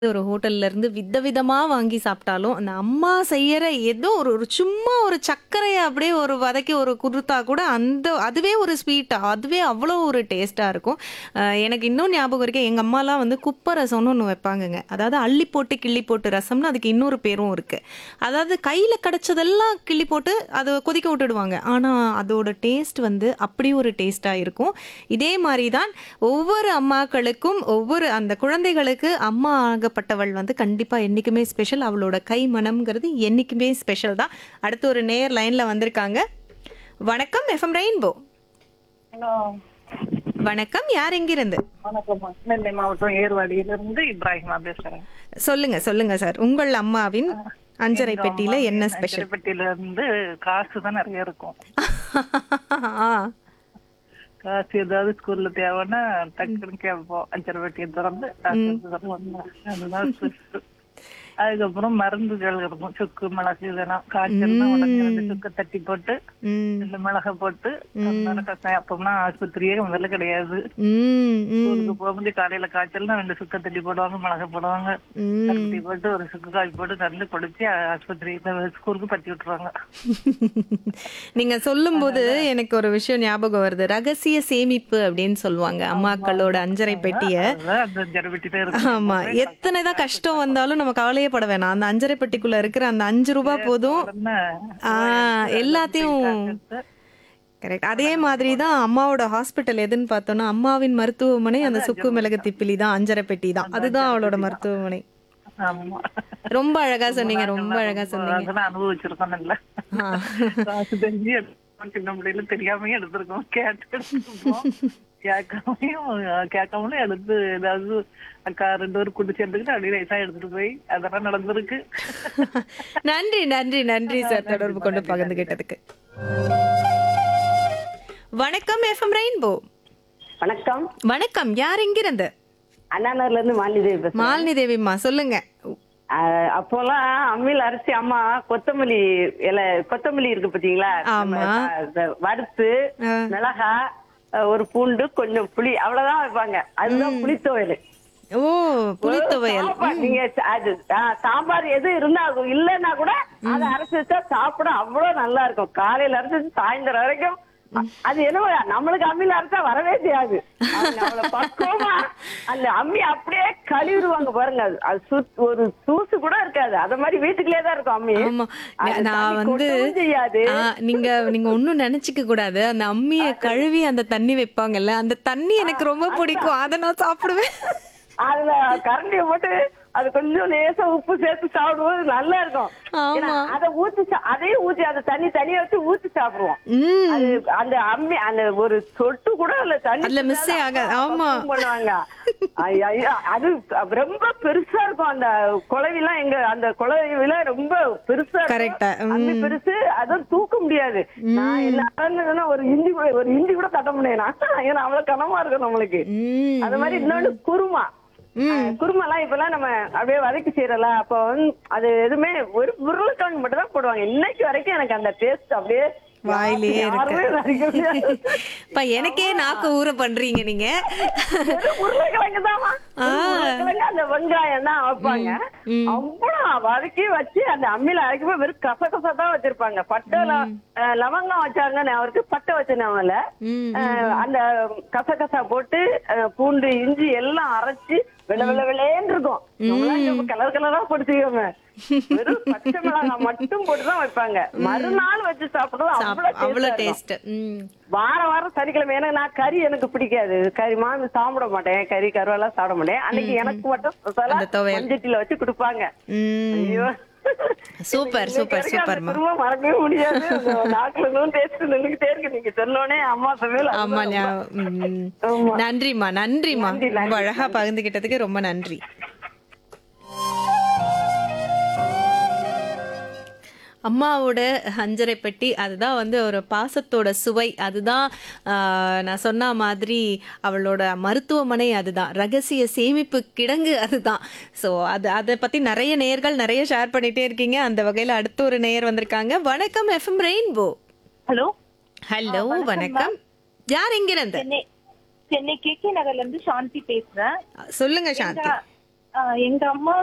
ஒரு ஹோட்டல்ல இருந்து விதவிதமா வாங்கி சாப்பிட்டாலும், அந்த அம்மா செய்யற ஏதோ ஒரு ஒரு சும்மா ஒரு சர்க்கரைய அப்படியே ஒரு வதக்கி ஒரு குடுத்தா கூட அந்த அதுவே ஒரு ஸ்வீட் அதுவே அவ்வளோ ஒரு டேஸ்ட்டா இருக்கும். அ எனக்கு இன்னும் ஞாபகம் இருக்கு. எங்க அம்மாலாம் வந்து குப்ப ரசம்னு ஒண்ணு வைப்பாங்கங்க. அதாவது அள்ளி போட்டு, கிள்ளி போட்டு ரசம்னு அதுக்கு இன்னொரு பேரும் இருக்கு. அதாவது கையில கிடைச்சதெல்லாம் கிள்ளி போட்டு அத கொதிக்க விட்டுடுவாங்க. ஆனா அதோட டேஸ்ட் வந்து அப்படி ஒரு டேஸ்ட்டா இருக்கும். இதே மாரி தான் ஒவ்வொரு அம்மாக்களுக்கும் ஒவ்வொரு அந்த குழந்தைகளுக்கு அம்மா ஆகப்பட்டவள் வந்து கண்டிப்பா என்னைக்குமே ஸ்பெஷல். அவளோட கை மணம்ங்கிறது என்னைக்குமே ஸ்பெஷல் தான். அடுத்து ஒரு நேயர் லைன்ல வந்திருக்காங்க. வணக்கம் எஃப்எம் ரெயின்போ. ஹலோ வணக்கம். யார் எங்கிருந்து? வணக்கம் நெல்லை மாவட்டம் ஏர்வாடியிலிருந்து இப்ராஹிமா பேசுறேன் சொல்லுங்க, சொல்லுங்க சார். உங்கள் அம்மாவின் அஞ்சரை எங்க பெட்டியில அம்மா என்ன அஞ்சரை ஸ்பெஷல்? பெட்டியில இருந்து காசு தான் நிறைய இருக்கும் ஆ. காசு ஏதாவது ஸ்கூல்ல தேவைன்னா டக்குன்னு கேட்போம் அஞ்சரை பெட்டியை திறந்து காசு எடுத்து தருவாங்க. அதுதான் special. அதுக்கப்புறம் மருந்துகள் இருக்கும் சுக்கு மிளகு இதெல்லாம் காய்ச்சல்னா உடனே ரெண்டு சுக்கு தட்டி போட்டு ம். ரெண்டு மிளகை போட்டு அதனால கசாயம் அப்பம்னா ஆஸ்பத்திரியே முதல்ல கிடையாது ம். ம். ஸ்கூலுக்கு போகும்போது காலையில காய்ச்சல்னா ரெண்டு சுக்க தட்டி போடுவாங்க மிளகை போடுவாங்க ம். தட்டி போட்டு ஒரு சுக்கு காய் போட்டு நல்ல குடிச்சு ஆஸ்பத்திரி ஸ்கூலுக்கு பத்தி விட்டுருவாங்க நீங்க சொல்லும்போது எனக்கு ஒரு விஷயம் ஞாபகம் வருது. ரகசிய சேமிப்பு அப்படின்னு சொல்லுவாங்க. அம்மாக்களோட அஞ்சரை பெட்டிய. அதான் அந்த ஜரபெட்டிதான் இருக்கு ஆமா. எத்தனை தான் கஷ்டம் வந்தாலும் நம்ம கவலையே பட வேணாம். அந்த அஞ்சரை பெட்டிக்குள்ள இருக்கிற அந்த அஞ்சு ரூபாய் போதும். உடனே ஆ, எல்லாத்தையும் கரெக்ட். அதே மாதிரி தான் அம்மாவோட ஹாஸ்பிட்டல் எதுன்னு பார்த்தோம்னா, அம்மாவின் மருத்துவமனை அந்த சுக்கு மிளகு திப்பிலி தான் அஞ்சரை பெட்டி தான். அதுதான் அவளோட மருத்துவமனை. ஆமா ரொம்ப அழகா சொன்னீங்க. ரொம்ப அழகா சொன்னீங்க. அதெல்லாம் அனுபவிச்சிருக்கோம் நல்லா ஆ. காசு தெரிஞ்சு எடுத்திருக்கோம். சின்ன பிள்ளையில தெரியாமையும் எடுத்திருக்கோம் கேட்டு எடுத்திருக்கோம் கேட்காமையும் கேட்காமலும் எடுத்து ஏதாவது அக்கா ரெண்டு பேரும் கூட்டு சேர்ந்துக்கிட்டு அப்படியே நைஸா எடுத்துட்டு போய் அதெல்லாம் நடந்திருக்கு நன்றி நன்றி நன்றி சார் தொடர்பு கொண்டு பகிர்ந்துகிட்டதுக்கு வணக்கம் எஃப்எம் ரெயின்போ வணக்கம் வணக்கம் யார் எங்கிருந்து அண்ணாநகர்ல இருந்து மாலிதேவி பேசுறேன் மாலினி தேவிம்மா சொல்லுங்க அஹ் அப்போலாம் அம்மியில் அரைச்சி அம்மா கொத்தமல்லி இலை கொத்தமல்லி இருக்கு பாத்தீங்களா ஆமா. நம்ம அத வறுத்து ஆ. மிளகா அஹ் ஒரு பூண்டு கொஞ்சம் புளி அவ்வளவுதான் வைப்பாங்க அதுதான் புளித்துவையல் ஓ புளித்துவையல் சாப்பாடு நீங்க ச- அது ஆ, சாம்பார் எது இருந்தா இல்லைன்னா கூட அதை அரைச்சு வச்சா சாப்பிட அவ்வளவு நல்லா இருக்கும் காலையில அரைச்சு வச்சு சாயந்தரம் வரைக்கும் அ- அது என்னவோ நம்மளுக்கு அம்மியில அரைச்சா வரவே செய்யாது அவங்க அவ்வளவு பக்குவமா அந்த அம்மி அப்படியே கழுவிடுவாங்க பாருங்க அது- அது சுத்- ஒரு தூசு கூட இருக்காது அத மாதிரி வீட்டுக்குள்ளே தான் இருக்கும் அம்மி ஆமா அது நா- நான் தண்ணி வந்து கொட்டவும் செய்யாது ஆ, நீங்க நீங்க ஒண்ணும் நினைச்சுக்க கூடாது அந்த அம்மிய கழுவி அந்த தண்ணி வைப்பாங்கல்ல அந்த தண்ணி எனக்கு ரொம்ப பிடிக்கும் அதை நான் சாப்பிடுவேன் அதுல கரண்டிய போட்டு அது கொஞ்சம் லேசா உப்பு சேர்த்து சாப்பிடும்போது நல்லா இருக்கும் ஆமா. ஏன்னா, அதை ஊத்தி சா- அதையும் ஊத்தி அந்த தண்ணி தனியா வச்சு ஊத்தி சாப்பிடுவோம் ம் அது அந்த அம்மி அந்த ஒரு சொட்டு கூட அதுல தண்ணி அதுல miss ஏ ஆகாது. ஆமா. பக்குவம் பண்ணுவாங்க ஐயா, ஐயா, அது ரொம்ப பெருசா இருக்கும் அந்த குழவிலாம் எங்க அந்த குழவில ரொம்ப பெருசா இருக்கும். Correct ஆ. ம். அம்மி பெருசு அதுவும் தூக்க முடியாது நான் என்ன ஒரு இஞ்சி கூட ஒரு இஞ்சி கூட தட்ட முடியாது ஏன்னா அவ்வளவு கனமா இருக்கும் நம்மளுக்கு ம் அது மாதிரி இன்னொன்னு குருமா குருமாலாம் இப்பெல்லாம் நம்ம அப்படியே வதக்கி செய்யறல அப்போ வந்து அது எதுவுமே ஒரு உருளைக்கிழங்கு மட்டும் தான் போடுவாங்க இன்னைக்கு வரைக்கும் எனக்கு அந்த டேஸ்ட் அப்படியே வாயிலேயே யாருமே வரைக்க முடியாது. இப்ப எனக்கே நாக்கு ஊற பண்றீங்க நீங்க வெறும் உருளைக்கிழங்கு தான்மா. வெறும் உருளைக்கிழங்கு, அந்த வெங்காயம் தான் வைப்பாங்க அவ்வளவு வதக்கி வச்சு அந்த அம்மியில அரைக்கும் வெறும் கச கசா தான் வச்சிருப்பாங்க பட்டை ல- அஹ் லவங்கம் வச்சாங்க அவருக்கு பட்டை வச்சிருந்தவங்கள ம், அந்த கசகசா போட்டு அஹ், பூண்டு இஞ்சி எல்லாம் அரைச்சு வெள்ள வெள்ள வெள்ளேன்னு இருக்கும் நம்மளாம் இங்க கலர் கலரா போட்டுக்கோங்க வெறும் பச்சை மிளகாய் மட்டும் போட்டுதான் வைப்பாங்க மறுநாள் வச்சு சாப்பிடுறது அவ்வளவு அவ்வளவு taste ஆ இருக்கும். டேஸ்ட் ம் வாரம் வாரம் சனிக்கிழமை ஏன்னா நான் கறி எனக்கு பிடிக்காது கறி மாமி சாப்பிட மாட்டேன் கறி கருவெல்லாம் சாப்பிட மாட்டேன் அன்னைக்கு எனக்கு மட்டும் special ஆ அந்த துவையல். மஞ்சட்டில வச்சு கொடுப்பாங்க ம் ஐயோ சூப்பர் இன்னைக்கு சூப்பர் வரைக்கும் அந்த சூப்பர்மா குருமா மறக்கவே முடியாது அந்த நாக்குல இன்னும் டேஸ்ட் நின்னுக்கிட்டே இருக்கு நீங்க சொன்னோனே அம்மா சமையல் ஆமா அதுதான் ஞா- ம். ஆமா. நன்றிம்மா நன்றிம்மா நன்றி, ரொம்ப நன்றி, அழகா பகிர்ந்துகிட்டதுக்கு ரொம்ப நன்றி அம்மாவோட அஞ்சரை பெட்டி அதுதான் வந்து ஒரு பாசத்தோட சுவை அதுதான் ஆஹ், நான் சொன்ன மாதிரி அவளோட மருத்துவமனை அதுதான் ரகசிய சேமிப்பு கிடங்கு அதுதான் ஸோ அது அதை பற்றி நிறைய நேயர்கள் நிறைய ஷேர் பண்ணிட்டே இருக்கீங்க அந்த வகையில் அடுத்த ஒரு நேயர் வந்திருக்காங்க வணக்கம் எஃப்எம் ரெயின்போ ஹலோ ஹலோ வணக்கம் யார் எங்கிருந்து சென்னை சென்னை கே கே நகர்ல இருந்து சாந்தி பேசுறேன் சொல்லுங்க சாந்தி ஆஹ் எங்க அம்மா